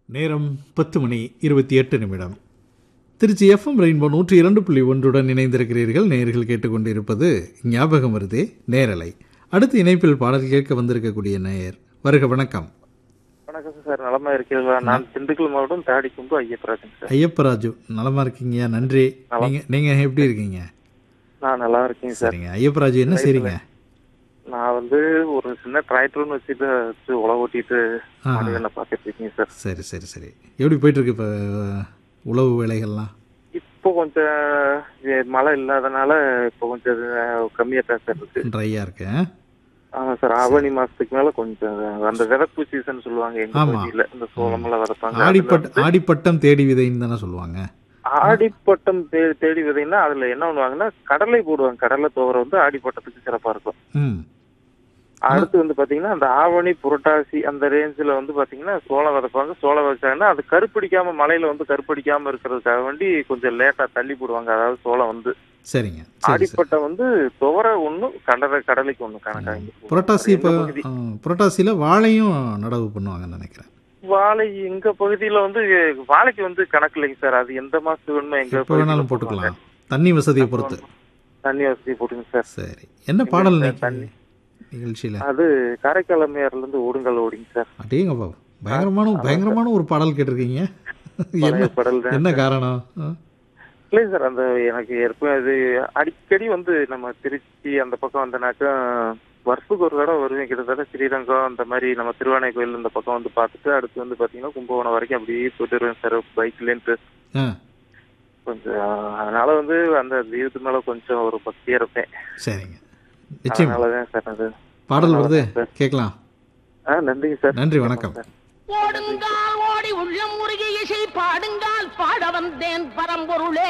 நேரம் பத்து மணி இருபத்தி எட்டு நிமிடம் திருச்சி எஃப்எம் ரெயின்போ நூற்றி இரண்டு புள்ளி ஒன்றுடன் இணைந்திருக்கிறீர்கள் நேயர்கள் கேட்டுக்கொண்டிருப்பது ஞாபகம் வருதே நேரலை அடுத்து இணைப்பில் பாடல் கேட்க வந்திருக்கக்கூடிய நேயர் வருக வணக்கம் வணக்கம் சார் நலமா இருக்கீங்களா நான் திண்டுக்கல் மாவட்டம் தாடிக்கும்பு ஐயப்பராஜன் சார் ஐயப்பராஜு நலமா இருக்கீங்க நன்றி நீங்க நீங்க எப்படி இருக்கீங்க நான் நல்லா இருக்கேன் சார் சரிங்க ஐயப்பராஜு என்ன செய்றீங்க நான் வந்து ஒரு சின்ன டிராக்டர்னு வச்சுட்டு வச்சு உழவு ஓட்டிட்டு ஆ. மாடுகளை பார்த்துட்டு இருக்கேன் சார் சரி சரி சரி எப்படி போயிட்டு இருக்கு இப்போ உழவு வேலைகள்லாம் இப்போ கொஞ்சம் எ, மழை இல்லாதனால இப்போ கொஞ்சம் கம்மியா தான் சார் இருக்கு ட்ரையா இருக்கு ஆமா சார் ஆவணி மாசத்துக்கு மேல கொஞ்சம் அந்த விதப்பு சீசன் சொல்லுவாங்க எங்க ஆமா. பகுதியில இந்த சோளம் எல்லாம் விதப்பாங்க அதுல ஆடிப்பட் வந்து ஆடிப்பட்டம் தேடி விதைன்னு தானே சொல்லுவாங்க ஆடிப்பட்டம் தே- தேடி விதைன்னா அதுல என்ன பண்ணுவாங்கன்னா கடலை போடுவாங்க கடலை துவரை வந்து ஆடிப்பட்டத்துக்கு சிறப்பா இருக்கும் ம் அடுத்து வந்து பாத்தீங்கன்னா அந்த ஆவணி புரட்டாசி அந்த ரேஞ்சில் வந்து பாத்தீங்கன்னா சோளம் விதைப்பாங்க சோளம் வச்சாங்கன்னா அது கருப்பிடிக்காம மலையில வந்து கருப்பிடிக்காம இருக்கிறதுக்காக வேண்டி கொஞ்சம் லேட்டா தள்ளி போடுவாங்க அதாவது சோளம் வந்து சரிங்க சரி சரி ஆடிப்பட்டம் வந்து துவர ஒண்ணு கடலை கடலைக்கு ஒண்ணு கணக்காங்க புரட்டாசி இப்போ புரட்டாசியில் வாழையும் நடவு பண்ணுவாங்கன்னு நினைக்கிறேன் வாழை எங்க பகுதியில வந்து வாழைக்கு வந்து கணக்கு இல்லைங்க சார் அது எந்த மாசத்துக்கு வேணுமோ எங்க எப்போ வேணாலும் பகுதியில போட்டுக்கலாம் தண்ணி வசதியை பொறுத்து தண்ணி வசதி போட்டுங்க சார் சரி என்ன பாடல் சார், இன்னைக்கு தண்ணி. நிகழ்ச்சியில் அது காரைக்கால் அம்மையார்ல இருந்து ஓடுங்கல் ஓடிங்க சார் அடேங்கப்பா பயங்கரமான பயங்கரமான ஒரு பாடல் கேட்டிருக்கீங்க என்ன பழைய படல் தான் என்ன காரணம் ஆ? இல்லைங்க சார் அந்த எனக்கு ஏற்ப இது அடிக்கடி வந்து நம்ம திருச்சி அந்த பக்கம் வந்தனாக்கா வருஷத்துக்கு ஒரு தடவை வருவேன் கிட்டத்தட்ட ஸ்ரீரங்கம் அந்த மாதிரி நம்ம திருவானை கோயில் இந்த பக்கம் வந்து பார்த்துட்டு அடுத்து வந்து பார்த்தீங்கன்னா கும்பகோணம் வரைக்கும் அப்படியே போயிட்டு வருவேன் சார் பைக்லேன்ட்டு ஆ கொஞ்சம் அதனால வந்து அந்த தெய்வத்து மேல கொஞ்சம் ஒரு பக்தியா இருப்பேன் சரிங்க நிச்சயம் அதனாலதான் சார் அது பாடல் வருது கேட்கலாம் ஆ நன்றிங்க சார் நன்றி வணக்கம் ஓடுங்கால் ஓடி உள்ளம் முருகி இசை பாடுங்கால் பாட வந்தேன் பரம்பொருளே